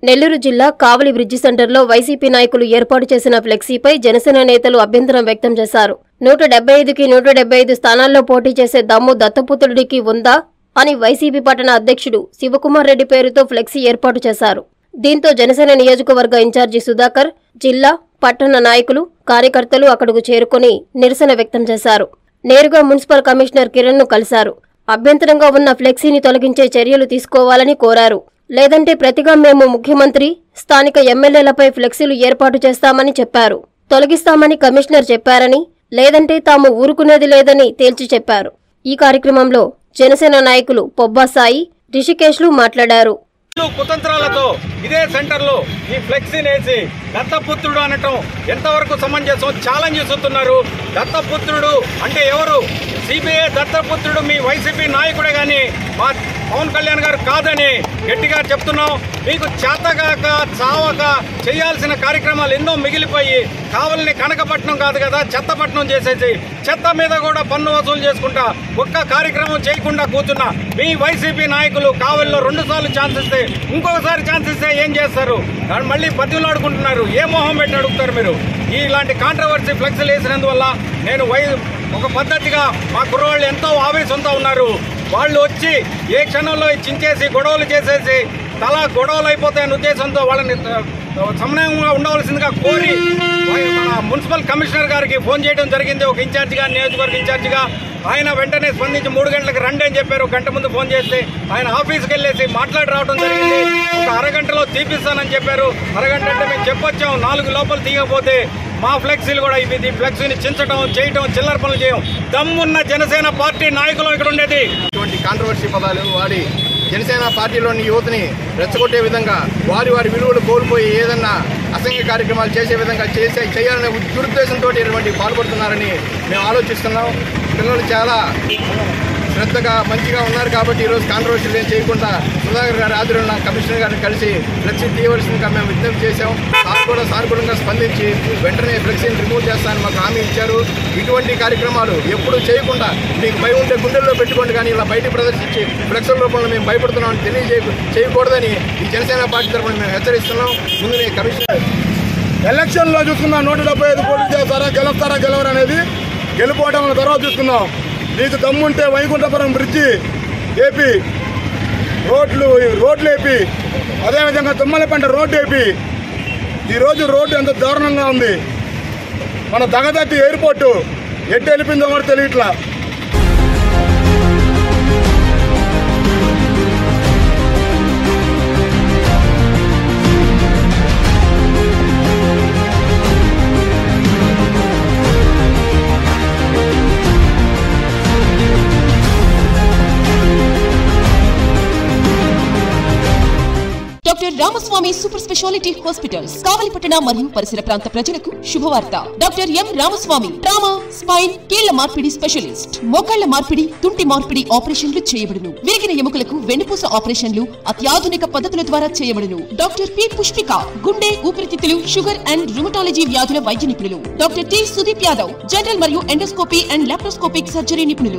నెల్లూరు జిల్లా కావలి బ్రిడ్జి సెంటర్లో వైసీపీ నాయకులు ఏర్పాటు చేసిన ఫ్లెక్సీపై జనసేన నేతలు అభ్యంతరం వ్యక్తం చేశారు నూట డెబ్బై ఐదుకి నూట డెబ్బై ఐదు స్థానాల్లో పోటీ చేసే దమ్ము దత్తపుత్రుడికి ఉందా అని వైసీపీ పట్టణ అధ్యక్షుడు శివకుమార్ రెడ్డి పేరుతో ఫ్లెక్సీ ఏర్పాటు చేశారు దీంతో జనసేన నియోజకవర్గ ఇన్ఛార్జి సుధాకర్ జిల్లా పట్టణ నాయకులు కార్యకర్తలు అక్కడకు చేరుకుని నిరసన వ్యక్తం చేశారు నేరుగా మున్సిపల్ కమిషనర్ కిరణ్ ను కలిశారు అభ్యంతరంగా ఉన్న ఫ్లెక్సీని తొలగించే చర్యలు తీసుకోవాలని కోరారు లేదంటే ప్రతిగా మేము ముఖ్యమంత్రి స్థానిక ఎమ్మెల్యేలపై ఫ్లెక్సీలు ఏర్పాటు చేస్తామని చెప్పారు తొలగిస్తామని కమిషనర్ చెప్పారని లేదంటే తాము ఊరుకునేది లేదని తేల్చి చెప్పారు ఈ కార్యక్రమంలో జనసేన నాయకులు పొబ్బా సాయి రిషికేష్లు మాట్లాడారు వీళ్ళు కుతంత్రాలతో ఇదే సెంటర్ లో ఈ ఫ్లెక్సీని వేసి దత్తపుత్రుడు అనటం ఎంతవరకు సమంజసం ఛాలెంజ్ చేస్తున్నారు దత్తపుత్రుడు అంటే ఎవరు సిబిఐ దత్తపుత్రుడు మీ వైసీపీ నాయకుడే గాని మా పవన్ కళ్యాణ్ గారు కాదని గట్టిగా చెప్తున్నాం మీకు చేతగాక చావక చేయాల్సిన కార్యక్రమాలు ఎన్నో మిగిలిపోయి కావలిని కనకపట్నం కాదు కదా చెత్తపట్నం చేసేసి చెత్త మీద కూడా పన్ను వసూలు చేసుకుంటా ఒక్క కార్యక్రమం చేయకుండా కూర్చున్నా మీ వైసీపీ నాయకులు కావలిలో రెండు సార్లు ఛాన్స్ ఇస్తే ఇంకొకసారి ఛాన్స్ ఇస్తే ఏం చేస్తారు దాన్ని మళ్ళీ బతిలాడుకుంటున్నారు ఏ మొహం పెట్టి అడుగుతారు మీరు ఇలాంటి కాంట్రవర్సీ ఫ్లెక్స్లు వేసినందువల్ల నేను వై ఒక పద్ధతిగా మా కుర్రవాళ్ళు ఎంతో ఆవేశంతో ఉన్నారు వాళ్ళు వచ్చి ఏ క్షణంలో చించేసి గొడవలు చేసేసి తల గొడవలు అయిపోతాయనే ఉద్దేశంతో వాళ్ళని ఆ, సమన్వయంగా ఉండవలసిందిగా కోరి మన మున్సిపల్ కమిషనర్ గారికి ఫోన్ చేయడం జరిగింది ఒక ఇన్ఛార్జిగా నియోజకవర్గ ఇన్ఛార్జిగా ఆయన వెంటనే స్పందించి మూడు గంటలకు రండి అని చెప్పారు గంట ముందు ఫోన్ చేస్తే ఆయన ఆఫీస్కి వెళ్ళేసి మాట్లాడి రావడం జరిగింది ఒక అరగంటలో తీపిస్తానని చెప్పారు అరగంట అంటే మేము చెప్పొచ్చాం నాలుగు లోపల తీయకపోతే మా ఫ్లెక్సీలు కూడా ఇవి ఈ ఫ్లెక్సీని చించడం చేయటం చిల్లర పనులు చేయం దమ్మున్న జనసేన పార్టీ నాయకులు ఇక్కడ ఉండేది ఇటువంటి కాంట్రవర్సీ పదాలు వాడి జనసేన పార్టీలోని యువతని రెచ్చగొట్టే విధంగా వారి వారి విలువలు కోల్పోయి ఏదన్నా అసంఘ కార్యక్రమాలు చేసే విధంగా చేసే చేయాలనే దురుద్దేశంతో ఇటువంటి పాల్పడుతున్నారని మేము ఆలోచిస్తున్నాం పిల్లలు చాలా శ్రద్ధగా మంచిగా ఉన్నారు కాబట్టి ఈరోజు కాంట్రవర్సీలు ఏం చేయకుండా సుధాకర్ గారి ఆధ్వర్యంలో కమిషనర్ గారిని కలిసి ఫ్లెక్సీ తీయవలసిందిగా మేము విజ్ఞప్తి చేశాం సార్ కూడా సానుకూలంగా స్పందించి వెంటనే ఫ్లెక్సీని రిమూవ్ చేస్తానని మాకు హామీ ఇచ్చారు ఇటువంటి కార్యక్రమాలు ఎప్పుడూ చేయకుండా మీకు భయం ఉంటే గుండెల్లో పెట్టుకోండి కానీ ఇలా బయట ప్రదర్శించి ఫ్లెక్సీల రూపంలో మేము భయపడుతున్నామని తెలియజే చేయకూడదని ఈ జనసేన పార్టీ తరఫున మేము హెచ్చరిస్తున్నాం ముందునే కమిషనర్ ఎలక్షన్ లో చూసుకున్నా నూట డెబ్బై ఐదు కోట్లు చేస్తారా గెలుస్తారా గెలవరా అనేది గెలుపోవడం అన్న తర్వాత చూసుకుందాం నీకు దమ్ముంటే వైకుంఠపురం బ్రిడ్జి ఏపీ రోడ్లు రోడ్లు ఏపీ అదేవిధంగా తుమ్మలపంట రోడ్డు ఏపీ ఈరోజు రోడ్డు ఎంత దారుణంగా ఉంది మన దగదత్తి ఎయిర్పోర్టు ఎటు వెళ్ళిపోయిందో కూడా తెలియట్లా doctor Ramaswamy super speciality hospitals కావలిపట్టణ మరియు పరిసర ప్రాంత ప్రజలకు శుభవార్త doctor M Ramaswamy trauma spine కీళ్ల మార్పిడి స్పెషలిస్ట్ మోకాళ్ల మార్పిడి తుంటి మార్పిడి ఆపరేషన్లు చేయబడును విరిగిన ఎముకలకు వెన్నుపూస ఆపరేషన్లు అత్యాధునిక పద్ధతుల ద్వారా చేయబడును డాక్టర్ పి పుష్పిక గుండె ఊపిరితిత్తులు షుగర్ అండ్ రుమటాలజీ వ్యాధుల వైద్య నిపుణులు doctor T Sudeep Yadav general మరియు ఎండోస్కోపీ అండ్ లాప్రోస్కోపిక్ సర్జరీ నిపుణులు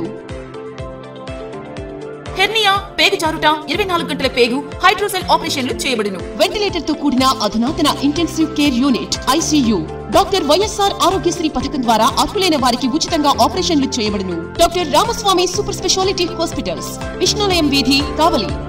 హెర్నియా పేగు జారుట ఇరవై నాలుగు గంటల పేగు హైడ్రోసెల్ ఆపరేషన్లు చేయబడును వెంటిలేటర్ తో కూడిన అధునాతన intensive care unit ICU doctor YSR Aarogyasri పథకం ద్వారా అర్హులైన వారికి ఉచితంగా ఆపరేషన్లు చేయబడును doctor Ramaswamy super speciality hospitals Vishnulayam వీధి కావలి